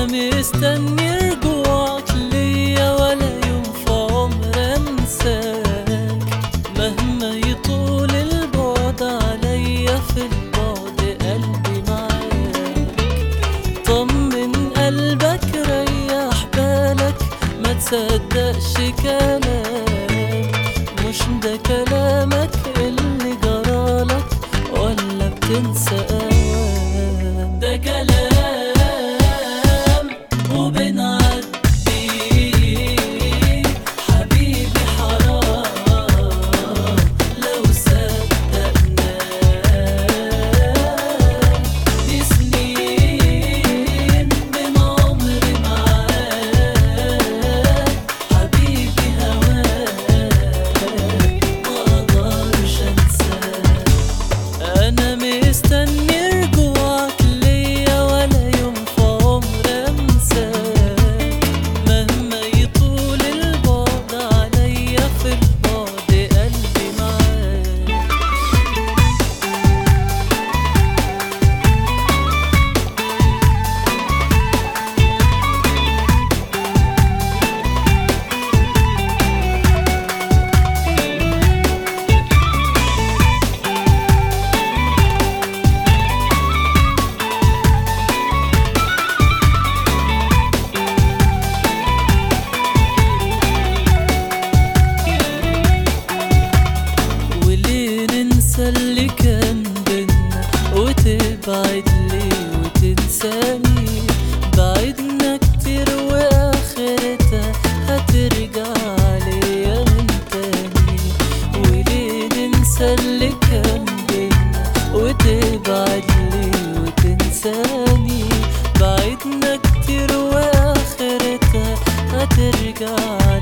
انا مستني رجوعك ليا ولا يوم في عمر انساك مهما يطول البعد عليا في البعد قلبي معاك طمن قلبك ريح بالك ما تصدقش كلام مش ده كلامك اللي جرالك ولا بتنسى أوام ده كلام وبنعدي حبيبي حرام لو صدقناه دي سنين من عمري معاك حبيبي هواك ما اقدرش انساك انا مستني رجوعك ليا ولا يوم في عمر انساك مهما يطول البعد عليا في البعد قلبي معاك وليه ننسى اللي كان بينا وتبعد ليه وتنساني بعدنا كتير واخرتها هترجع ليا من تاني وليه ننسى اللي كان بينا وتبعد ليه وتنساني بعدنا كتير واخرتها هترجع